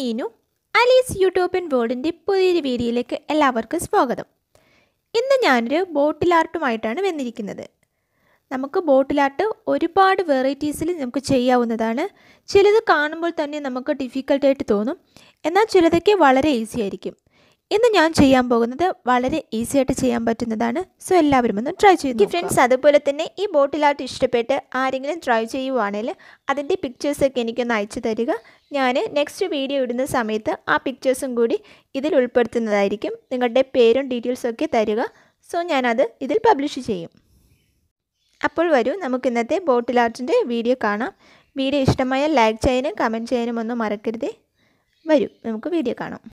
Neenu അലീസ് utopian വേൾഡിൻ്റെ പുതിയൊരു വീഡിയോയിലേക്ക് എല്ലാവർക്കും സ്വാഗതം ഇന്ന് ഞാനൊരു ബോട്ടിൽ ആർട്ടുമായിട്ടാണ് വന്നിരിക്കുന്നത് നമുക്ക് ബോട്ടിൽ ആർട്ട് ഒരുപാട് വെറൈറ്റീസിൽ നമുക്ക് ചെയ്യാവുന്നതാണ് ചിലത് കാണുമ്പോൾ തന്നെ നമുക്ക് ഡിഫിക്കൽട്ടായിട്ട് തോന്നും എന്നാൽ ചിലതൊക്കെ വളരെ ഈസി ആയിരിക്കും ഇന്ന് ഞാൻ ചെയ്യാൻ പോകുന്നത് വളരെ ഈസി ആയിട്ട് ചെയ്യാൻ പറ്റുന്നതാണ് സോ എല്ലാവരും ഒന്ന് ട്രൈ ചെയ്തു ഫ്രണ്ട്സ് അതുപോലെ തന്നെ ഈ ബോട്ടിൽ ആർട്ട് ഇഷ്ടപ്പെട്ട് ആരെങ്കിലും ട്രൈ ചെയ്യുവാണെങ്കിൽ അതിൻ്റെ പിക്ചേഴ്സൊക്കെ എനിക്കൊന്ന് അയച്ചു തരിക ഞാൻ നെക്സ്റ്റ് വീഡിയോ ഇടുന്ന സമയത്ത് ആ പിക്ചേഴ്സും കൂടി ഇതിൽ ഉൾപ്പെടുത്തുന്നതായിരിക്കും നിങ്ങളുടെ പേരും ഡീറ്റെയിൽസൊക്കെ തരിക സോ ഞാനത് ഇതിൽ പബ്ലിഷ് ചെയ്യും അപ്പോൾ വരൂ നമുക്ക് ഇന്നത്തെ ബോട്ടിൽ ആർട്ടിൻ്റെ വീഡിയോ കാണാം വീഡിയോ ഇഷ്ടമായാൽ ലൈക്ക് ചെയ്യാനും കമൻറ്റ് ചെയ്യാനും ഒന്നും മറക്കരുതേ വരൂ നമുക്ക് വീഡിയോ കാണാം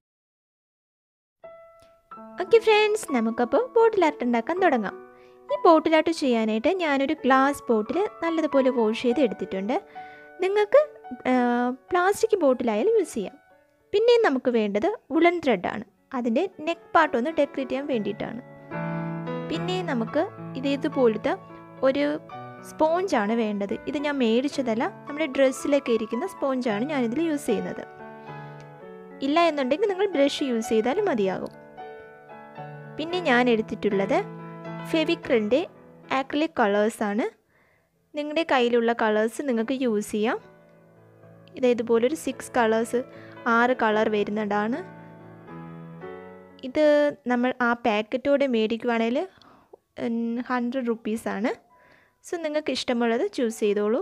ഓക്കെ ഫ്രണ്ട്സ് നമുക്കപ്പോൾ ബോട്ടിൽ ആർട്ട് ഉണ്ടാക്കാൻ തുടങ്ങാം ഈ ബോട്ടിൽ ആർട്ട് ചെയ്യാനായിട്ട് ഞാനൊരു ഗ്ലാസ് ബോട്ടിൽ നല്ലതുപോലെ വാഷ് ചെയ്ത് എടുത്തിട്ടുണ്ട് നിങ്ങൾക്ക് പ്ലാസ്റ്റിക് ബോട്ടിലായാലും യൂസ് ചെയ്യാം പിന്നെയും നമുക്ക് വേണ്ടത് ഉളൻ ത്രെഡാണ് അതിൻ്റെ നെക്ക് പാർട്ട് ഒന്ന് ഡെക്കറേറ്റ് ചെയ്യാൻ വേണ്ടിയിട്ടാണ് പിന്നെ നമുക്ക് ഇതേതുപോലത്തെ ഒരു സ്പോഞ്ചാണ് വേണ്ടത് ഇത് ഞാൻ മേടിച്ചതല്ല നമ്മുടെ ഡ്രസ്സിലൊക്കെ ഇരിക്കുന്ന സ്പോഞ്ചാണ് ഞാനിതിൽ യൂസ് ചെയ്യുന്നത് ഇല്ല എന്നുണ്ടെങ്കിൽ നിങ്ങൾ ബ്രഷ് യൂസ് ചെയ്താലും മതിയാകും പിന്നെ ഞാൻ എടുത്തിട്ടുള്ളത് ഫെവിക്രിൻ്റെ ആക്രിലിക് കളേഴ്സാണ് നിങ്ങളുടെ കയ്യിലുള്ള കളേഴ്സ് നിങ്ങൾക്ക് യൂസ് ചെയ്യാം ഇത് ഇതുപോലൊരു സിക്സ് കളേഴ്സ് ആറ് കളർ വരുന്നതാണ് ഇത് നമ്മൾ ആ പാക്കറ്റോടെ മേടിക്കുവാണെങ്കിൽ ഹൺഡ്രഡ് റുപ്പീസാണ് സോ നിങ്ങൾക്ക് ഇഷ്ടമുള്ളത് ചൂസ് ചെയ്തോളൂ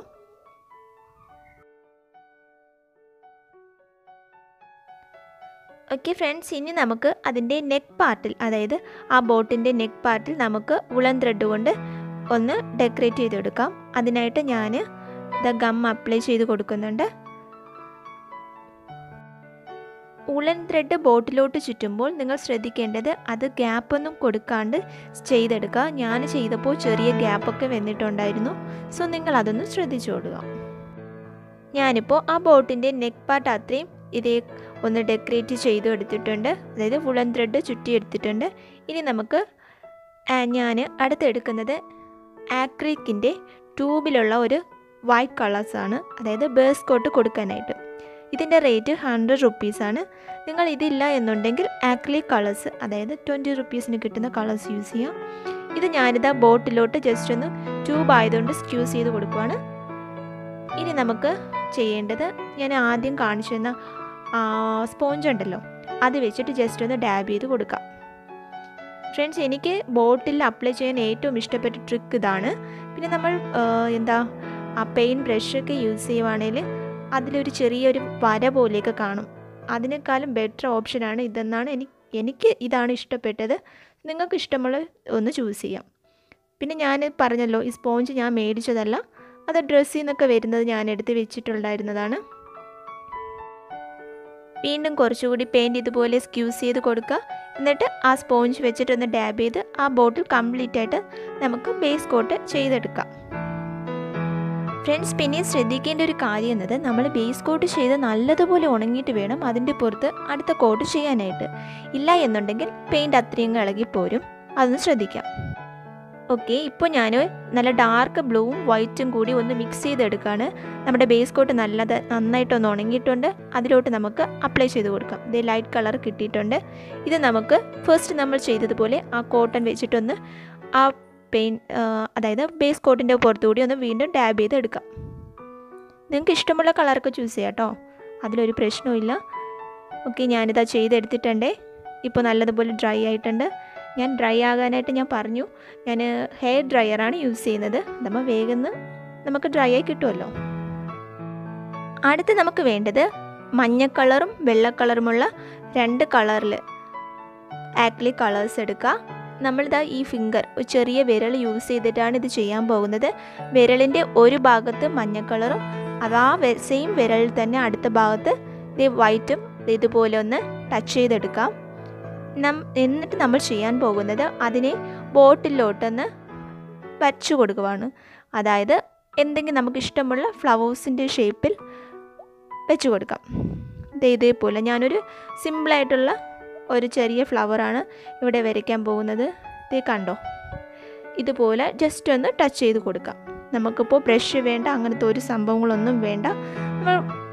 ഓക്കെ ഫ്രണ്ട്സ് ഇനി നമുക്ക് അതിൻ്റെ നെക്ക് പാർട്ടിൽ അതായത് ആ ബോട്ടിൻ്റെ നെക്ക് പാർട്ടിൽ നമുക്ക് ഉളൻ ത്രെഡ് കൊണ്ട് ഒന്ന് ഡെക്കറേറ്റ് ചെയ്തെടുക്കാം അതിനായിട്ട് ഞാൻ ദ ഗം അപ്ലൈ ചെയ്ത് കൊടുക്കുന്നുണ്ട് ഉളൻ ത്രെഡ് ബോട്ടിലോട്ട് ചുറ്റുമ്പോൾ നിങ്ങൾ ശ്രദ്ധിക്കേണ്ടത് അത് ഗ്യാപ്പൊന്നും കൊടുക്കാണ്ട് ചെയ്തെടുക്കുക ഞാൻ ചെയ്തപ്പോൾ ചെറിയ ഗ്യാപ്പൊക്കെ വന്നിട്ടുണ്ടായിരുന്നു സോ നിങ്ങൾ അതൊന്ന് ശ്രദ്ധിച്ചോളുക ഞാനിപ്പോൾ ആ ബോട്ടിൻ്റെ നെക്ക് പാർട്ട് അത്രയും ഇതേ ഒന്ന് ഡെക്കറേറ്റ് ചെയ്തു എടുത്തിട്ടുണ്ട് അതായത് വുളൻ ത്രെഡ് ചുറ്റി എടുത്തിട്ടുണ്ട് ഇനി നമുക്ക് ഞാൻ അടുത്തെടുക്കുന്നത് ആക്രിക്കിൻ്റെ ട്യൂബിലുള്ള ഒരു വൈറ്റ് കളേഴ്സാണ് അതായത് ബേസ് കോട്ട് കൊടുക്കാനായിട്ട് ഇതിൻ്റെ റേറ്റ് ഹൺഡ്രഡ് റുപ്പീസാണ് നിങ്ങൾ ഇതില്ല എന്നുണ്ടെങ്കിൽ ആക്രിലിക് കളേഴ്സ് അതായത് ട്വൻറ്റി റുപ്പീസിന് കിട്ടുന്ന കളേഴ്സ് യൂസ് ചെയ്യാം ഇത് ഞാനിതാ ബോട്ടിലോട്ട് ജസ്റ്റ് ഒന്ന് ട്യൂബ് ആയതുകൊണ്ട് സ്ക്യൂസ് ചെയ്ത് കൊടുക്കുവാണ് ഇനി നമുക്ക് ചെയ്യേണ്ടത് ഞാൻ ആദ്യം കാണിച്ചു തന്ന സ്പോഞ്ച് ഉണ്ടല്ലോ അത് വെച്ചിട്ട് ജസ്റ്റ് ഒന്ന് ഡാബ് ചെയ്ത് കൊടുക്കാം ഫ്രണ്ട്സ് എനിക്ക് ബോട്ടിൽ അപ്ലൈ ചെയ്യാൻ ഏറ്റവും ഇഷ്ടപ്പെട്ട ട്രിക്ക് ഇതാണ് പിന്നെ നമ്മൾ എന്താ ആ പെയിൻ ബ്രഷൊക്കെ യൂസ് ചെയ്യുവാണെങ്കിൽ അതിലൊരു ചെറിയൊരു വര പോലെയൊക്കെ കാണും അതിനേക്കാളും ബെറ്റർ ഓപ്ഷനാണ് ഇതെന്നാണ് എനിക്ക് എനിക്ക് ഇതാണ് ഇഷ്ടപ്പെട്ടത് നിങ്ങൾക്ക് ഇഷ്ടമുള്ള ഒന്ന് ചൂസ് ചെയ്യാം പിന്നെ ഞാൻ പറഞ്ഞല്ലോ ഈ സ്പോഞ്ച് ഞാൻ മേടിച്ചതല്ല അത് ഡ്രസ്സിൽ നിന്നൊക്കെ വരുന്നത് ഞാൻ എടുത്ത് വെച്ചിട്ടുണ്ടായിരുന്നതാണ് വീണ്ടും കുറച്ചുകൂടി പെയിൻറ്റ് ഇതുപോലെ സ്ക്യൂസ് ചെയ്ത് കൊടുക്കുക എന്നിട്ട് ആ സ്പോഞ്ച് വെച്ചിട്ടൊന്ന് ഡാബ് ചെയ്ത് ആ ബോട്ടിൽ കംപ്ലീറ്റ് ആയിട്ട് നമുക്ക് ബേസ് കോട്ട് ചെയ്തെടുക്കാം ഫ്രണ്ട്സ് പിന്നെ ശ്രദ്ധിക്കേണ്ട ഒരു കാര്യം എന്നത് നമ്മൾ ബേസ് കോട്ട് ചെയ്ത് നല്ലതുപോലെ ഉണങ്ങിയിട്ട് വേണം അതിൻ്റെ പുറത്ത് അടുത്ത കോട്ട് ചെയ്യാനായിട്ട് ഇല്ല എന്നുണ്ടെങ്കിൽ പെയിൻറ്റ് അത്രയും ഇളകിപ്പോരും അതൊന്ന് ശ്രദ്ധിക്കാം ഓക്കെ ഇപ്പോൾ ഞാൻ നല്ല ഡാർക്ക് ബ്ലൂവും വൈറ്റും കൂടി ഒന്ന് മിക്സ് ചെയ്തെടുക്കുകയാണ് നമ്മുടെ ബേസ് കോട്ട് നല്ലത് നന്നായിട്ടൊന്ന് ഉണങ്ങിയിട്ടുണ്ട് അതിലോട്ട് നമുക്ക് അപ്ലൈ ചെയ്ത് കൊടുക്കാം ഇത് ലൈറ്റ് കളർ കിട്ടിയിട്ടുണ്ട് ഇത് നമുക്ക് ഫസ്റ്റ് നമ്മൾ ചെയ്തതുപോലെ ആ കോട്ടൺ വെച്ചിട്ടൊന്ന് ആ പെയിൻ അതായത് ബേസ് കോട്ടിൻ്റെ പുറത്തുകൂടി ഒന്ന് വീണ്ടും ഡാബ് ചെയ്ത് എടുക്കാം നിങ്ങൾക്ക് ഇഷ്ടമുള്ള കളറൊക്കെ ചൂസ് ചെയ്യാം കേട്ടോ അതിലൊരു പ്രശ്നവുമില്ല ഓക്കെ ഞാനിതാ ചെയ്തെടുത്തിട്ടുണ്ടേ ഇപ്പോൾ നല്ലതുപോലെ ഡ്രൈ ആയിട്ടുണ്ട് ഞാൻ ഡ്രൈ ആകാനായിട്ട് ഞാൻ പറഞ്ഞു ഞാൻ ഹെയർ ഡ്രയറാണ് യൂസ് ചെയ്യുന്നത് നമ്മൾ വേഗം നമുക്ക് ഡ്രൈ ആയി കിട്ടുമല്ലോ അടുത്ത് നമുക്ക് വേണ്ടത് മഞ്ഞ കളറും വെള്ള കളറുമുള്ള രണ്ട് കളറിൽ ആക്ലി കളേഴ്സ് എടുക്കുക നമ്മളിതാ ഈ ഫിംഗർ ഒരു ചെറിയ വിരൽ യൂസ് ചെയ്തിട്ടാണ് ഇത് ചെയ്യാൻ പോകുന്നത് വിരലിൻ്റെ ഒരു ഭാഗത്ത് മഞ്ഞ കളറും അതാ സെയിം വിരലിൽ തന്നെ അടുത്ത ഭാഗത്ത് ഇത് വൈറ്റും ഇതുപോലെ ഒന്ന് ടച്ച് ചെയ്തെടുക്കാം നം എന്നിട്ട് നമ്മൾ ചെയ്യാൻ പോകുന്നത് അതിനെ ബോട്ടിലോട്ടൊന്ന് വച്ചു കൊടുക്കുവാണ് അതായത് എന്തെങ്കിലും നമുക്ക് ഇഷ്ടമുള്ള ഫ്ലവേഴ്സിൻ്റെ ഷേപ്പിൽ വെച്ച് കൊടുക്കാം ഇത് ഇതേപോലെ ഞാനൊരു സിമ്പിളായിട്ടുള്ള ഒരു ചെറിയ ഫ്ലവറാണ് ഇവിടെ വരയ്ക്കാൻ പോകുന്നത് ഇത് കണ്ടോ ഇതുപോലെ ജസ്റ്റ് ഒന്ന് ടച്ച് ചെയ്ത് കൊടുക്കാം നമുക്കിപ്പോൾ ബ്രഷ് വേണ്ട അങ്ങനത്തെ ഒരു സംഭവങ്ങളൊന്നും വേണ്ട നമ്മൾ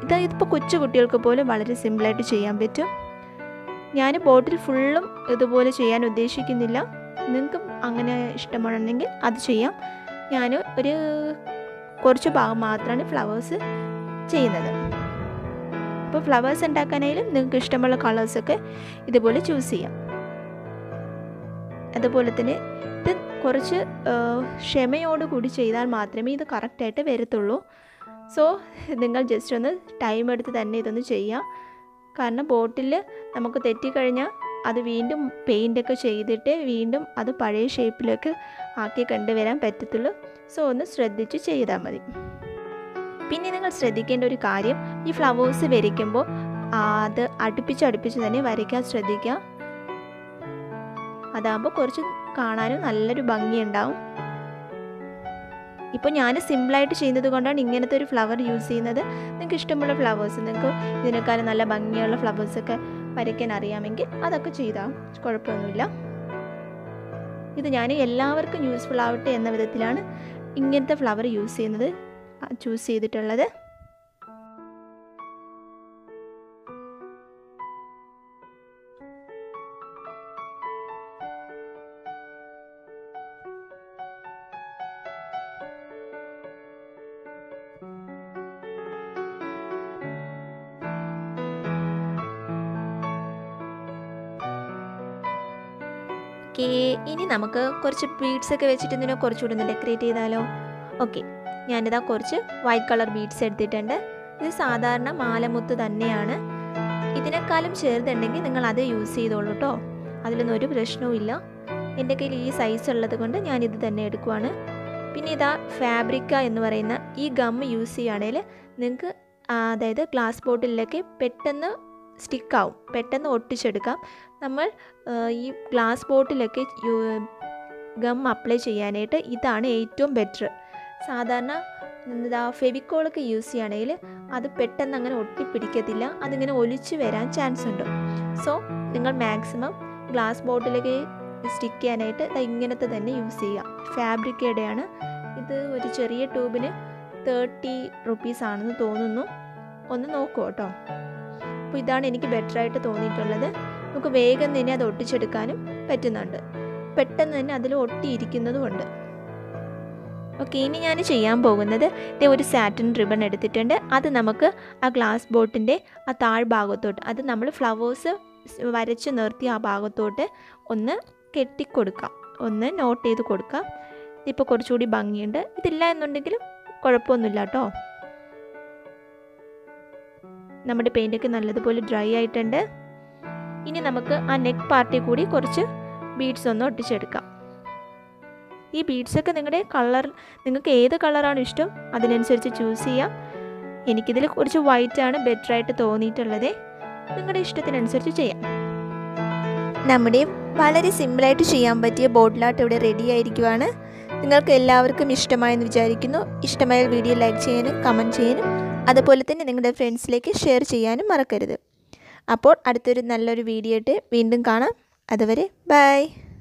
ഇത് ഇതിപ്പോൾ കൊച്ചു കുട്ടികൾക്ക് പോലും വളരെ സിമ്പിളായിട്ട് ചെയ്യാൻ പറ്റും ഞാൻ ബോട്ടിൽ ഫുള്ളും ഇതുപോലെ ചെയ്യാൻ ഉദ്ദേശിക്കുന്നില്ല നിങ്ങൾക്ക് അങ്ങനെ ഇഷ്ടമാണെങ്കിൽ അത് ചെയ്യാം ഞാൻ ഒരു കുറച്ച് ഭാഗം മാത്രമാണ് ഫ്ലവേഴ്സ് ചെയ്യുന്നത് അപ്പോൾ ഫ്ലവേഴ്സ് ഉണ്ടാക്കാനായാലും നിങ്ങൾക്ക് ഇഷ്ടമുള്ള കളേഴ്സൊക്കെ ഇതുപോലെ ചൂസ് ചെയ്യാം അതുപോലെ തന്നെ ഇത് കുറച്ച് ക്ഷമയോട് കൂടി ചെയ്താൽ മാത്രമേ ഇത് കറക്റ്റായിട്ട് വരത്തുള്ളൂ സോ നിങ്ങൾ ജസ്റ്റ് ഒന്ന് ടൈം എടുത്ത് തന്നെ ഇതൊന്ന് ചെയ്യാം കാരണം ബോട്ടിൽ നമുക്ക് തെറ്റിക്കഴിഞ്ഞാൽ അത് വീണ്ടും പെയിൻ്റൊക്കെ ചെയ്തിട്ട് വീണ്ടും അത് പഴയ ഷേപ്പിലേക്ക് ആക്കി കണ്ടുവരാൻ പറ്റത്തുള്ളൂ സോ ഒന്ന് ശ്രദ്ധിച്ച് ചെയ്താൽ മതി പിന്നെ നിങ്ങൾ ശ്രദ്ധിക്കേണ്ട ഒരു കാര്യം ഈ ഫ്ലവേഴ്സ് വരയ്ക്കുമ്പോൾ അത് അടുപ്പിച്ച് അടുപ്പിച്ച് തന്നെ വരയ്ക്കാൻ ശ്രദ്ധിക്കുക അതാകുമ്പോൾ കുറച്ച് കാണാനും നല്ലൊരു ഭംഗിയുണ്ടാവും ഇപ്പോൾ ഞാൻ സിമ്പിളായിട്ട് ചെയ്യുന്നത് കൊണ്ടാണ് ഇങ്ങനത്തെ ഒരു ഫ്ലവർ യൂസ് ചെയ്യുന്നത് നിങ്ങൾക്ക് ഇഷ്ടമുള്ള ഫ്ലവേഴ്സ് നിങ്ങൾക്ക് ഇതിനേക്കാളും നല്ല ഭംഗിയുള്ള ഫ്ലവേഴ്സൊക്കെ വരയ്ക്കാൻ അറിയാമെങ്കിൽ അതൊക്കെ ചെയ്താൽ കുഴപ്പമൊന്നുമില്ല ഇത് ഞാൻ എല്ലാവർക്കും യൂസ്ഫുൾ ആവട്ടെ എന്ന വിധത്തിലാണ് ഇങ്ങനത്തെ ഫ്ലവർ യൂസ് ചെയ്യുന്നത് ചൂസ് ചെയ്തിട്ടുള്ളത് ഓക്കെ ഇനി നമുക്ക് കുറച്ച് ബീഡ്സ് ഒക്കെ വെച്ചിട്ട് ഇതിനെ കുറച്ചുകൂടി ഒന്ന് ഡെക്കറേറ്റ് ചെയ്താലോ ഓക്കെ ഞാനിതാ കുറച്ച് വൈറ്റ് കളർ ബീഡ്സ് എടുത്തിട്ടുണ്ട് ഇത് സാധാരണ മാലമുത്ത് തന്നെയാണ് ഇതിനേക്കാളും ചെറുതുണ്ടെങ്കിൽ നിങ്ങൾ അത് യൂസ് ചെയ്തോളൂ കേട്ടോ അതിലൊന്നും ഒരു പ്രശ്നവും ഇല്ല എൻ്റെ കയ്യിൽ ഈ സൈസ് ഉള്ളത് കൊണ്ട് ഞാനിത് തന്നെ എടുക്കുവാണ് പിന്നെ ഇതാ ഫാബ്രിക്ക എന്ന് പറയുന്ന ഈ ഗം യൂസ് ചെയ്യുകയാണെങ്കിൽ നിങ്ങൾക്ക് അതായത് ഗ്ലാസ് ബോട്ടിലൊക്കെ പെട്ടെന്ന് സ്റ്റിക്കാവും പെട്ടെന്ന് ഒട്ടിച്ചെടുക്കാം നമ്മൾ ഈ ഗ്ലാസ് ബോട്ടിലൊക്കെ ഗം അപ്ലൈ ചെയ്യാനായിട്ട് ഇതാണ് ഏറ്റവും ബെറ്റർ സാധാരണ എന്താ ഫെവിക്കോളൊക്കെ യൂസ് ചെയ്യുകയാണെങ്കിൽ അത് പെട്ടെന്ന് അങ്ങനെ ഒട്ടിപ്പിടിക്കത്തില്ല അതിങ്ങനെ ഒലിച്ച് വരാൻ ചാൻസ് ഉണ്ട് സോ നിങ്ങൾ മാക്സിമം ഗ്ലാസ് ബോട്ടിലൊക്കെ സ്റ്റിക്ക് ചെയ്യാനായിട്ട് ഇങ്ങനത്തെ തന്നെ യൂസ് ചെയ്യുക ഫാബ്രിക്കയുടെയാണ് ഇത് ഒരു ചെറിയ ട്യൂബിന് തേർട്ടി റുപ്പീസ് ആണെന്ന് തോന്നുന്നു ഒന്ന് നോക്കൂ കേട്ടോ അപ്പോൾ ഇതാണ് എനിക്ക് ബെറ്ററായിട്ട് തോന്നിയിട്ടുള്ളത് നമുക്ക് വേഗം തന്നെ അത് ഒട്ടിച്ചെടുക്കാനും പറ്റുന്നുണ്ട് പെട്ടെന്ന് തന്നെ അതിൽ ഒട്ടിയിരിക്കുന്നതുമുണ്ട് ഓക്കെ ഇനി ഞാൻ ചെയ്യാൻ പോകുന്നത് ഇതേ ഒരു സാറ്റിൻ റിബൺ എടുത്തിട്ടുണ്ട് അത് നമുക്ക് ആ ഗ്ലാസ് ബോട്ടിൻ്റെ ആ താഴ്ഭാഗത്തോട്ട് അത് നമ്മൾ ഫ്ലവേഴ്സ് വരച്ച് നിർത്തി ആ ഭാഗത്തോട്ട് ഒന്ന് കെട്ടിക്കൊടുക്കാം ഒന്ന് നോട്ട് ചെയ്ത് കൊടുക്കാം ഇതിപ്പോൾ കുറച്ചുകൂടി ഭംഗിയുണ്ട് ഇതില്ല എന്നുണ്ടെങ്കിലും കുഴപ്പമൊന്നുമില്ല കേട്ടോ നമ്മുടെ പെയിൻ്റൊക്കെ നല്ലതുപോലെ ഡ്രൈ ആയിട്ടുണ്ട് ഇനി നമുക്ക് ആ നെക്ക് പാർട്ടി കൂടി കുറച്ച് ബീഡ്സ് ഒന്ന് ഒട്ടിച്ചെടുക്കാം ഈ ബീഡ്സൊക്കെ നിങ്ങളുടെ കളർ നിങ്ങൾക്ക് ഏത് കളറാണ് ഇഷ്ടം അതിനനുസരിച്ച് ചൂസ് ചെയ്യാം എനിക്കിതിൽ കുറച്ച് വൈറ്റാണ് ബെറ്ററായിട്ട് തോന്നിയിട്ടുള്ളത് നിങ്ങളുടെ ഇഷ്ടത്തിനനുസരിച്ച് ചെയ്യാം നമ്മുടെ വളരെ സിമ്പിളായിട്ട് ചെയ്യാൻ പറ്റിയ ബോട്ടിലാട്ട് ഇവിടെ റെഡി ആയിരിക്കുവാണ് നിങ്ങൾക്ക് എല്ലാവർക്കും ഇഷ്ടമായെന്ന് വിചാരിക്കുന്നു ഇഷ്ടമായ വീഡിയോ ലൈക്ക് ചെയ്യാനും കമൻറ്റ് ചെയ്യാനും അതുപോലെ തന്നെ നിങ്ങളുടെ ഫ്രണ്ട്സിലേക്ക് ഷെയർ ചെയ്യാനും മറക്കരുത് അപ്പോൾ അടുത്തൊരു നല്ലൊരു വീഡിയോ ആയിട്ട് വീണ്ടും കാണാം അതുവരെ ബൈ